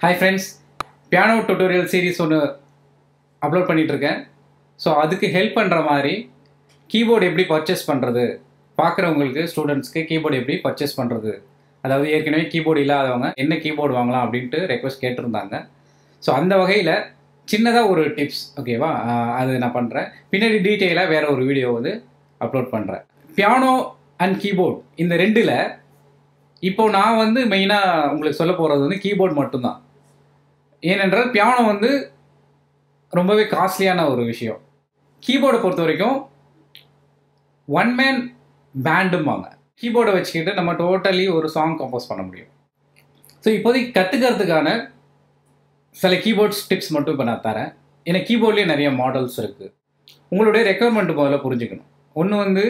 hi friends piano tutorial series ஒன்று upload பண்ணிகிட்ருக்கேன் so அதுக்கு ஹெல்ப் பண்ணுற மாதிரி கீபோர்டு எப்படி பர்ச்சேஸ் பண்ணுறது பார்க்குறவங்களுக்கு ஸ்டூடெண்ட்ஸ்க்கு கீபோர்டு எப்படி பர்ச்சேஸ் பண்ணுறது அதாவது ஏற்கனவே கீபோர்டு இல்லாதவங்க என்ன கீபோர்டு வாங்கலாம் அப்படின்ட்டு ரெக்வஸ்ட் கேட்டிருந்தாங்க ஸோ அந்த வகையில் சின்னதாக ஒரு டிப்ஸ் ஓகேவா ஆஹ் அது நான் பண்ணுறேன் பின்னாடி டீட்டெயிலாக வேறு ஒரு வீடியோ வந்து அப்லோட் பண்ணுறேன் பியானோ அண்ட் கீபோர்ட் இந்த ரெண்டில் இப்போ நான் வந்து மெயினாக உங்களுக்கு சொல்ல போகிறது வந்து கீபோர்ட் மட்டும்தான் ஏனென்றால் பியானோ வந்து ரொம்பவே காஸ்ட்லியான ஒரு விஷயம் கீபோர்டை பொறுத்த வரைக்கும் ஒன் மேன் பேண்டும்பாங்க கீபோர்டை வச்சுக்கிட்டு நம்ம டோட்டலி ஒரு சாங் கம்போஸ் பண்ண முடியும் ஸோ இப்போதைக்கு கற்றுக்கிறதுக்கான சில கீபோர்ட்ஸ் டிப்ஸ் மட்டும் இப்போ நான் தரேன் ஏன்னா கீபோர்ட்லேயே நிறைய மாடல்ஸ் இருக்குது உங்களுடைய ரெக்குவயர்மெண்ட் முதல்ல புரிஞ்சுக்கணும் ஒன்று வந்து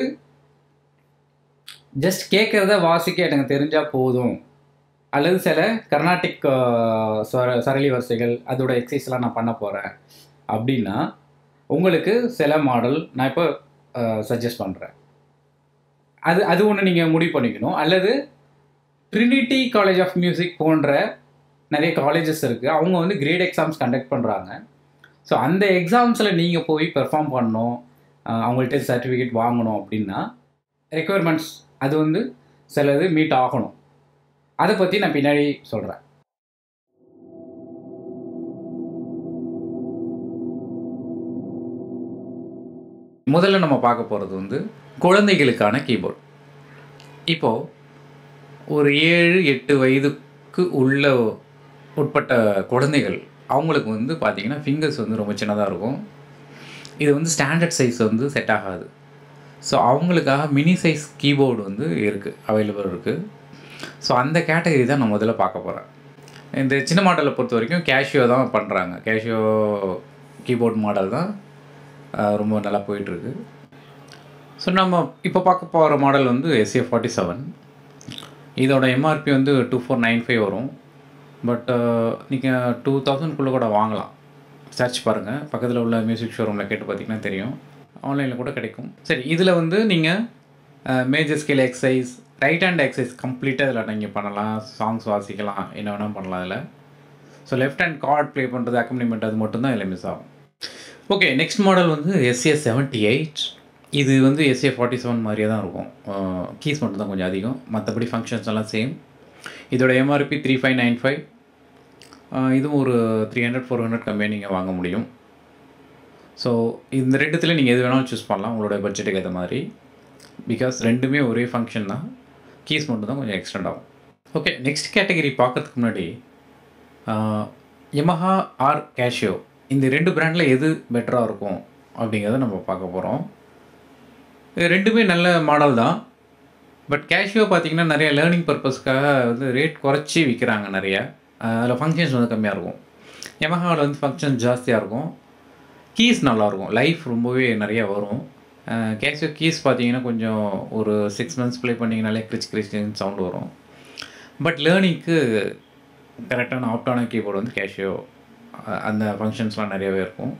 ஜஸ்ட் கேட்குறத வாசிக்க எனக்கு தெரிஞ்சால் போதும் அல்லது சில கர்நாடிக் ஆஹ், ஸ்வர சரளி வரிசைகள் அதோட எக்ஸசைஸ்லாம் நான் பண்ண போகிறேன் அப்படின்னா உங்களுக்கு சில மாடல் நான் இப்போ சஜஸ்ட் பண்ணுறேன் அது அது ஒன்று நீங்கள் முடிவு பண்ணிக்கணும் அல்லது ட்ரினிட்டி காலேஜ் ஆஃப் மியூசிக் போன்ற நிறைய காலேஜஸ் இருக்குது அவங்க வந்து கிரேட் எக்ஸாம்ஸ் கண்டக்ட் பண்ணுறாங்க ஸோ அந்த எக்ஸாம்ஸில் நீங்கள் போய் பெர்ஃபார்ம் பண்ணணும் ஆஹ், அவங்கள்ட்ட சர்டிஃபிகேட் வாங்கணும் அப்படின்னா ரெக்குயர்மெண்ட்ஸ் அது வந்து சிலது மீட் ஆகணும் அதை பற்றி நான் பின்னாடி சொல்கிறேன் முதல்ல நம்ம பார்க்க போகிறது வந்து குழந்தைகளுக்கான கீபோர்ட் இப்போது ஒரு ஏழு எட்டு வயதுக்கு உள்ள உட்பட்ட குழந்தைகள் அவங்களுக்கு வந்து பார்த்திங்கன்னா ஃபிங்கர்ஸ் வந்து ரொம்ப சின்னதாக இருக்கும் இது வந்து ஸ்டாண்டர்ட் சைஸ் வந்து செட் ஆகாது ஸோ அவங்களுக்காக மினி சைஸ் கீபோர்டு வந்து இருக்குது அவைலபிள் இருக்குது ஸோ அந்த கேட்டகரி தான் நான் முதல்ல பார்க்க போகிறேன் இந்த சின்ன மாடலை பொறுத்த வரைக்கும் கேஷியோ தான் பண்ணுறாங்க கேஷியோ கீபோர்ட் மாடல் தான் ஆஹ், ரொம்ப நல்லா போயிட்டுருக்கு ஸோ நம்ம இப்போ பார்க்க போகிற மாடல் வந்து எஸ்ஏ ஃபார்ட்டி செவன் இதோட எம்ஆர்பி வந்து டூ ஃபோர் நைன் ஃபைவ் வரும் பட் நீங்கள் டூ தௌசண்ட்குள்ளே கூட வாங்கலாம் சர்ச் பாருங்கள் பக்கத்தில் உள்ள மியூசிக் ஷோரூமில் கேட்டு பார்த்தீங்கன்னா தெரியும் ஆன்லைனில் கூட கிடைக்கும் சரி இதில் வந்து நீங்கள் major scale exercise right hand exercise கம்ப்ளீட்டாக இதில் நீங்கள் பண்ணலாம் சாங்ஸ் வாசிக்கலாம் என்ன வேணால் பண்ணலாம் அதில் so left hand chord play பண்ணுறது அக்கம்பனிமெண்ட் அது மட்டும்தான் இதில் மிஸ் ஆகும் ஓகே நெக்ஸ்ட் மாடல் வந்து எஸ்ஏ செவன்ட்டி எயிட் இது வந்து எஸ்ஏ ஃபார்ட்டி செவன் மாதிரியே தான் இருக்கும் கீஸ் மட்டும் தான் கொஞ்சம் அதிகம் மற்றபடி ஃபங்க்ஷன்ஸ் எல்லாம் சேம் இதோட MRP three five nine five இதுவும் ஒரு த்ரீ ஹண்ட்ரட் ஃபோர் ஹண்ட்ரட் கம்மியாக நீங்கள் வாங்க முடியும் ஸோ இந்த ரெண்டுத்தில் நீங்கள் எது வேணாலும் சூஸ் பண்ணலாம் உங்களோட பட்ஜெட்டுக்கு ஏற்ற மாதிரி பிகாஸ் ரெண்டுமே ஒரே ஃபங்க்ஷன் தான் கீஸ் மட்டும் தான் கொஞ்சம் எக்ஸ்டெண்ட் ஆகும் ஓகே நெக்ஸ்ட் கேட்டகரி பார்க்கறதுக்கு முன்னாடி Yamaha ஆர் கேஷியோ இந்த ரெண்டு பிராண்டில் எது பெட்டராக இருக்கும் அப்படிங்கிறத நம்ம பார்க்க போகிறோம் இது ரெண்டுமே நல்ல மாடல் தான் பட் கேஷியோ பார்த்தீங்கன்னா நிறைய லேர்னிங் பர்பஸ்க்காக வந்து ரேட் குறைச்சி விற்கிறாங்க நிறைய அதில் ஃபங்க்ஷன்ஸ் வந்து கம்மியாக இருக்கும் Yamahaவில் வந்து ஃபங்க்ஷன்ஸ் ஜாஸ்தியாக இருக்கும் கீஸ் நல்லாயிருக்கும் லைஃப் ரொம்பவே நிறைய வரும் கேஷியோ கீஸ் பார்த்தீங்கன்னா கொஞ்சம் ஒரு சிக்ஸ் மந்த்ஸ் ப்ளே பண்ணிங்கனாலே கிரிச் கிரிச்சின்னு சவுண்ட் வரும் பட் லேர்னிங்க்கு கரெக்டான ஆப்டான கீபோர்டு வந்து கேஷியோ அந்த ஃபங்க்ஷன்ஸ்லாம் நிறையவே இருக்கும்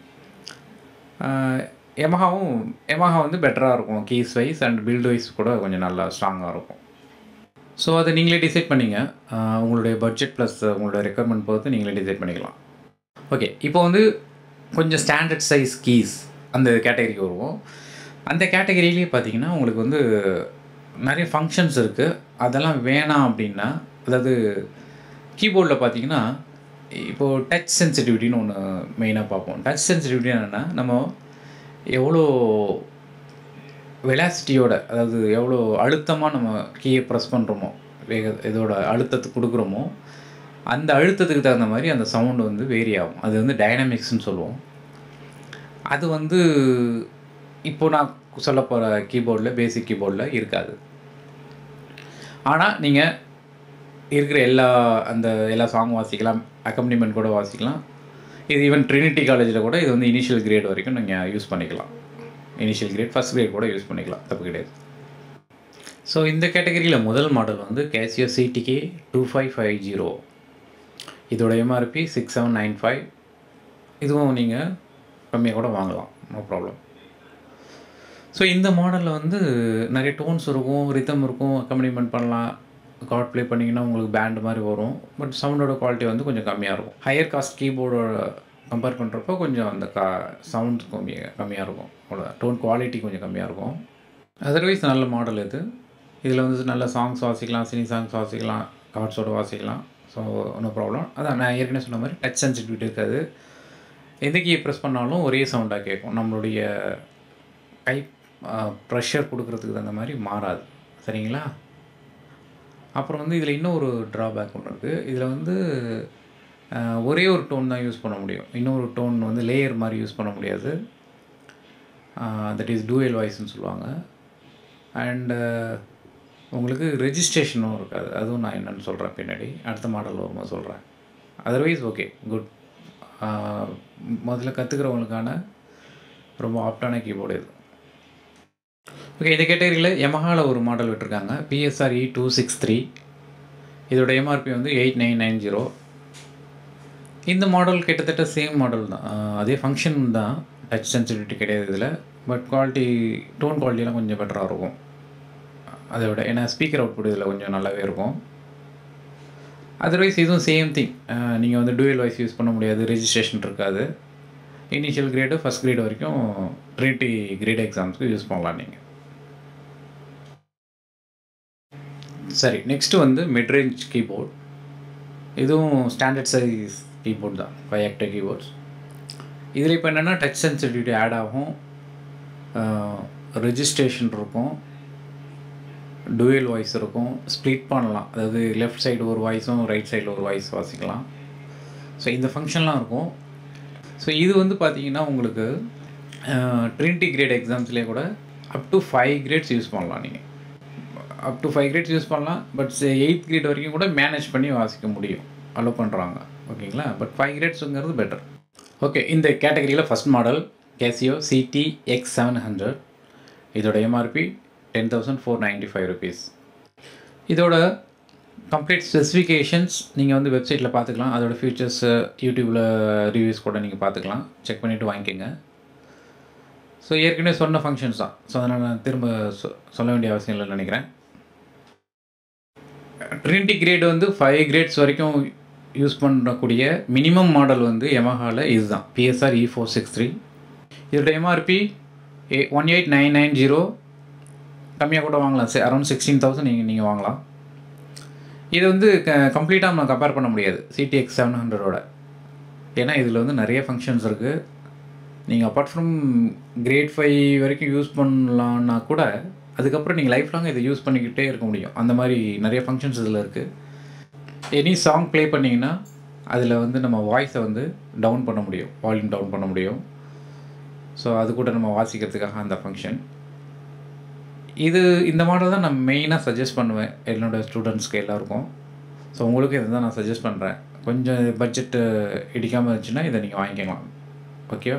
எமஹாவும் எமஹா வந்து பெட்டராக இருக்கும் keys wise and build wise கூட கொஞ்சம் நல்லா ஸ்ட்ராங்காக இருக்கும் ஸோ அதை நீங்களே டிசைட் பண்ணிங்க ஆஹ் உங்களுடைய பட்ஜெட் ப்ளஸ் உங்களுடைய ரெக்குயர்மெண்ட் பொறுத்து நீங்களே டிசைட் பண்ணிக்கலாம் ஓகே இப்போ வந்து கொஞ்சம் ஸ்டாண்டர்ட் சைஸ் கீஸ் அந்த கேட்டகரிக்கு வருவோம் அந்த கேட்டகரியிலே பார்த்தீங்கன்னா உங்களுக்கு வந்து நிறைய ஃபங்க்ஷன்ஸ் இருக்குது அதெல்லாம் வேணாம் அப்படின்னா அதாவது கீபோர்டில் பார்த்தீங்கன்னா இப்போது டச் சென்சிட்டிவிட்டின்னு ஒன்று மெயினாக பார்ப்போம் டச் சென்சிட்டிவிட்டி என்னென்னா நம்ம எவ்வளோ வெலாசிட்டியோட அதாவது எவ்வளோ அழுத்தமாக நம்ம கீயை ப்ரெஸ் பண்ணுறோமோ வேக இதோட அழுத்தத்தை கொடுக்குறோமோ அந்த அழுத்தத்துக்கு தகுந்த மாதிரி அந்த சவுண்டு வந்து வேரி ஆகும் அது வந்து டைனமிக்ஸ்னு சொல்லுவோம் அது வந்து இப்போ நான் சொல்ல போகிற கீபோர்டில் பேசிக் கீபோர்டில் இருக்காது ஆனால் நீங்கள் இருக்கிற எல்லா அந்த எல்லா சாங் வாசிக்கலாம் அக்கம்பனிமெண்ட் கூட வாசிக்கலாம் இது ஈவன் ட்ரினிட்டி காலேஜில் கூட இது வந்து இனிஷியல் கிரேட் வரைக்கும் நீங்கள் யூஸ் பண்ணிக்கலாம் இனிஷியல் கிரேட் ஃபஸ்ட் கிரேட் கூட யூஸ் பண்ணிக்கலாம் தப்பு கிடையாது ஸோ இந்த கேட்டகரியில் முதல் மாடல் வந்து Casio CTK two five five zero இதோட MRP six seven nine five இதுவும் நீங்கள் கம்மியாக கூட வாங்கலாம் நோ ப்ராப்ளம் ஸோ இந்த மாடலில் வந்து நிறைய டோன்ஸ் இருக்கும் ரித்தம் இருக்கும் அக்கம்பனிமெண்ட் பண்ணலாம் கார்ட் ப்ளே பண்ணிங்கன்னா உங்களுக்கு பேண்ட் மாதிரி வரும் பட் சவுண்டோட குவாலிட்டி வந்து கொஞ்சம் கம்மியாக இருக்கும் ஹையர் காஸ்ட் கீபோர்டோட கம்பேர் பண்ணுறப்போ கொஞ்சம் அந்த கா சவுண்ட் கம்மி கம்மியாக இருக்கும் அவ்வளோ டோன் குவாலிட்டி கொஞ்சம் கம்மியாக இருக்கும் அதர்வைஸ் நல்ல மாடல் இது இதில் வந்து நல்ல சாங்ஸ் வாசிக்கலாம் சினி சாங்ஸ் வாசிக்கலாம் கார்ட்ஸோட வாசிக்கலாம் ஸோ நோ ப்ராப்ளம் அதான் நான் ஏற்கனவே சொன்ன மாதிரி டச் சென்சிட்டிவிட்டி இருக்காது எந்த கீயை ப்ரெஸ் பண்ணாலும் ஒரே சவுண்டாக கேட்கும் நம்மளுடைய கை ப்ரெஷர் கொடுக்குறதுக்கு தகுந்த மாதிரி மாறாது சரிங்களா அப்புறம் வந்து இதில் இன்னொரு ட்ராபேக் ஒன்று இருக்குது இதில் வந்து அஹ், ஒரே ஒரு டோன் தான் யூஸ் பண்ண முடியும் இன்னொரு டோன் வந்து லேயர் மாதிரி யூஸ் பண்ண முடியாது தட் இஸ் டூயல் வாய்ஸ்னு சொல்லுவாங்க அண்டு உங்களுக்கு ரெஜிஸ்ட்ரேஷனும் இருக்காது அதுவும் நான் என்னென்னு சொல்கிறேன் பின்னாடி அடுத்த மாடல் வரும்போது சொல்கிறேன் அதர்வைஸ் ஓகே குட் முதல்ல கற்றுக்கிறவங்களுக்கான ரொம்ப ஆப்டான கீபோர்டு இது ஓகே இந்த கேட்டகரியில் யமஹாவில் ஒரு மாடல் விட்டுருக்காங்க PSR E two six three இதோட எம்ஆர்பி வந்து எயிட் நைன் நைன் ஜீரோ இந்த மாடல் கிட்டத்தட்ட சேம் மாடல் தான் ஆஹ் அதே ஃபங்க்ஷன் தான் டச் சென்சிட்டிவிட்டி கிடையாது இதில் பட் குவாலிட்டி டோன் குவாலிட்டிலாம் கொஞ்சம் பெட்டராக இருக்கும் அதை விட ஏன்னா ஸ்பீக்கர் அவுட்புட் இதில் கொஞ்சம் நல்லாவே இருக்கும் அதர்வைஸ் இதுவும் சேம் திங் நீங்கள் வந்து டூயல் வாய்ஸ் யூஸ் பண்ண முடியாது ரெஜிஸ்ட்ரேஷன் இருக்காது இனிஷியல் கிரேடு ஃபஸ்ட் கிரேடு வரைக்கும் ட்ரினிட்டி கிரேட் எக்ஸாம்ஸ்க்கு யூஸ் பண்ணலாம் நீங்கள் சரி நெக்ஸ்ட்டு வந்து மிட்ரேஞ்ச் கீபோர்ட் இதுவும் ஸ்டாண்டர்ட் சைஸ் கீபோர்ட் தான் ஃபைவ் ஆக்டர் கீபோர்ட்ஸ் இதில் இப்போ என்னென்னா டச் சென்சிட்டிவிட்டி ஆட் ஆகும் ரெஜிஸ்ட்ரேஷன் இருக்கும் டூயல் வாய்ஸ் இருக்கும் ஸ்ப்ளிட் பண்ணலாம் அதாவது லெஃப்ட் சைடு ஒரு வாய்ஸும் ரைட் சைடில் ஒரு வாய்ஸ் வாசிக்கலாம் ஸோ இந்த ஃபங்க்ஷன்லாம் இருக்கும் ஸோ இது வந்து பார்த்தீங்கன்னா உங்களுக்கு ட்ரினிட்டி கிரேட் எக்ஸாம்ஸ்லேயே கூட up to five grades use பண்ணலாம் நீங்கள் up to five grades use பண்ணலாம் பட் எயித் கிரேட் வரைக்கும் கூட மேனேஜ் பண்ணி வாசிக்க முடியும் அலோவ் பண்ணுறாங்க ஓகேங்களா பட் ஃபைவ் கிரேட்ஸுங்கிறது பெட்டர் ஓகே இந்த கேட்டகரியில் first model Casio CT X seven hundred இதோட MRP ten thousand four ninety five rupees இதோட கம்ப்ளீட் ஸ்பெசிஃபிகேஷன்ஸ் நீங்கள் வந்து வெப்சைட்டில் பார்த்துக்கலாம் அதோட ஃபீச்சர்ஸ் யூடியூப்பில் ரிவ்யூஸ் கூட நீங்கள் பார்த்துக்கலாம் செக் பண்ணிவிட்டு வாங்கிக்கோங்க ஸோ ஏற்கனவே சொன்ன ஃபங்க்ஷன்ஸ் தான் ஸோ அதனால் நான் திரும்ப சொ- சொல்ல வேண்டிய அவசியம் இல்லைன்னு நினைக்கிறேன் ட்ரினிட்டி கிரேட் வந்து ஃபைவ் கிரேட்ஸ் வரைக்கும் யூஸ் பண்ணக்கூடிய மினிமம் மாடல் வந்து எமஹாவில் இதுதான் PSR E four six three இதோட MRP ah one eight nine nine zero கம்மியாக கூட வாங்கலாம் சே அரௌண்ட் சிக்ஸ்டீன் தௌசண்ட் நீங்கள் நீங்கள் வாங்கலாம் இது வந்து க கம்ப்ளீட்டாக நம்ம கம்பேர் பண்ண முடியாது சிடிஎக்ஸ் செவன் ஹண்ட்ரடோட ஏன்னா இதில் வந்து நிறைய ஃபங்க்ஷன்ஸ் இருக்குது நீங்கள் அப்பார்ட் ஃப்ரம் கிரேட் ஃபைவ் வரைக்கும் யூஸ் பண்ணலான்னா கூட அதுக்கப்புறம் நீங்கள் லைஃப் லாங் இதை யூஸ் பண்ணிக்கிட்டே இருக்க முடியும் அந்த மாதிரி நிறைய ஃபங்க்ஷன்ஸ் இதில் இருக்குது எனி சாங் ப்ளே பண்ணிங்கன்னா அதில் வந்து நம்ம வாய்ஸை வந்து டவுன் பண்ண முடியும் வால்யூம் டவுன் பண்ண முடியும் ஸோ அது கூட நம்ம வாசிக்கிறதுக்காக அந்த ஃபங்க்ஷன் இது இந்த மாடல் தான் நான் மெயினாக சஜஸ்ட் பண்ணுவேன் என்னோடய ஸ்டூடெண்ட்ஸ்க்கு எல்லாருக்கும் ஸோ உங்களுக்கு இதை தான் நான் சஜஸ்ட் பண்ணுறேன் கொஞ்சம் பட்ஜெட்டு இடிக்காமல் இருந்துச்சுன்னா இதை நீங்கள் வாங்கிக்கலாம் ஓகேவா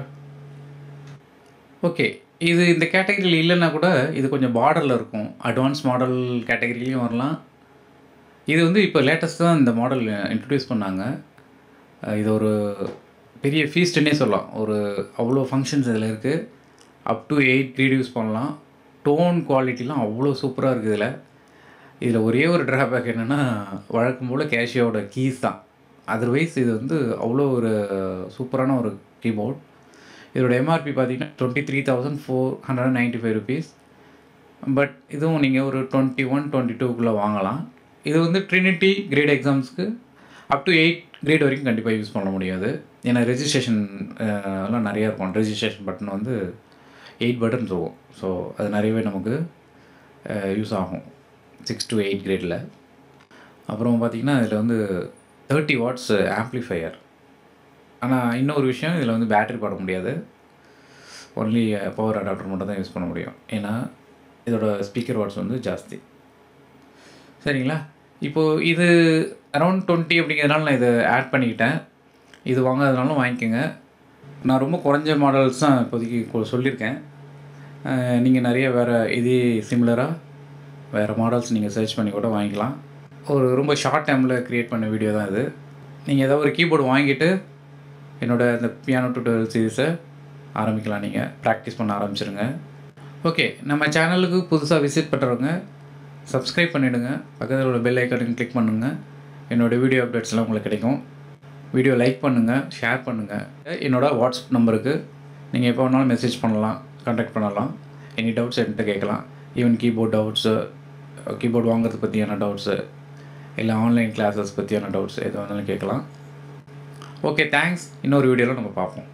ஓகே இது இந்த கேட்டகரியில் இல்லைன்னா கூட இது கொஞ்சம் பார்டரில் இருக்கும் அட்வான்ஸ் மாடல் கேட்டகரிலையும் வரலாம் இது வந்து இப்போ லேட்டஸ்ட்டாக தான் இந்த மாடல் இன்ட்ரடியூஸ் பண்ணாங்க அஹ் இது ஒரு பெரிய ஃபீஸ்ட்டுன்னே சொல்லலாம் ஒரு அவ்வளோ ஃபங்க்ஷன்ஸ் இதில் இருக்குது up to eight grade use பண்ணலாம் டோன் குவாலிட்டிலாம் அவ்வளோ சூப்பராக இருக்குது இதில் இதில் ஒரே ஒரு ட்ராபேக் என்னென்னா வழக்கம் போல் கேஷியோட கீஸ் தான் அதர்வைஸ் இது வந்து அவ்வளோ ஒரு சூப்பரான ஒரு கீபோர்ட் இதோட எம்ஆர்பி பார்த்தீங்கன்னா twenty three thousand four hundred ninety five rupees but இதுவும் நீங்கள் ஒரு டுவெண்ட்டி ஒன் டுவெண்ட்டி டூக்குள்ளே வாங்கலாம் இது வந்து ட்ரினிட்டி கிரேட் எக்ஸாம்ஸ்க்கு அப் டு எயிட் கிரேட் வரைக்கும் கண்டிப்பாக யூஸ் பண்ண முடியாது ஏன்னா ரெஜிஸ்ட்ரேஷன் எல்லாம் நிறையா இருக்கும் ரெஜிஸ்ட்ரேஷன் பட்டன் வந்து எயிட் பட்டன்ஸ் இருக்கும் ஸோ அது நிறையவே நமக்கு யூஸ் ஆகும் சிக்ஸ் டு எயிட் கிரேடில் அப்புறம் பார்த்திங்கன்னா இதில் வந்து தேர்ட்டி வாட்ஸ் ஆம்ப்ளிஃபையர் ஆனால் இன்னொரு விஷயம் இதில் வந்து பேட்டரி போட முடியாது ஒன்லி பவர் அடாப்டர் மட்டும் தான் யூஸ் பண்ண முடியும் ஏன்னா இதோட ஸ்பீக்கர் வாட்ஸ் வந்து ஜாஸ்தி சரிங்களா இப்போது இது அரௌண்ட் டுவெண்ட்டி அப்படிங்கிறதுனால நான் இதை ஆட் பண்ணிக்கிட்டேன் இது வாங்காதனாலும் வாங்கிக்கோங்க நான் ரொம்ப குறைஞ்ச மாடல்ஸ் தான் இப்போதைக்கு கொ- சொல்லியிருக்கேன் நீங்கள் நிறைய வேறு இதே சிமிலராக வேறு மாடல்ஸ் நீங்கள் சர்ச் பண்ணி கூட வாங்கிக்கலாம் ஒரு ரொம்ப ஷார்ட் டைமில் க்ரியேட் பண்ண வீடியோ தான் இது நீங்கள் ஏதாவது ஒரு கீபோர்டு வாங்கிட்டு என்னோட இந்த பியானோ டியூட்டோரியல் சீரிஸை ஆரம்பிக்கலாம் நீங்கள் ப்ராக்டிஸ் பண்ண ஆரம்பிச்சிருங்க ஓகே நம்ம சேனலுக்கு புதுசாக விசிட் பண்ணுறவங்க சப்ஸ்கிரைப் பண்ணிவிடுங்க பக்கத்தில் உள்ள பெல் ஐக்கானையும் கிளிக் பண்ணுங்கள் என்னோடய வீடியோ அப்டேட்ஸ்லாம் உங்களுக்கு கிடைக்கும் வீடியோ லைக் பண்ணுங்கள் ஷேர் பண்ணுங்கள் என்னோடய வாட்ஸ்அப் நம்பருக்கு நீங்கள் எப்போ வேணாலும் மெசேஜ் பண்ணலாம் கான்டாக்ட் பண்ணலாம் எனி டவுட்ஸ் என்கிட்ட கேட்கலாம் ஈவன் கீபோர்ட் டவுட்ஸு கீபோர்ட் வாங்குறது பற்றியான டவுட்ஸு இல்லை ஆன்லைன் கிளாஸஸ் பற்றியான டவுட்ஸ் எது வேணாலும் கேட்கலாம் ஓகே தேங்க்ஸ் இன்னொரு வீடியோவில் நம்ம பார்ப்போம்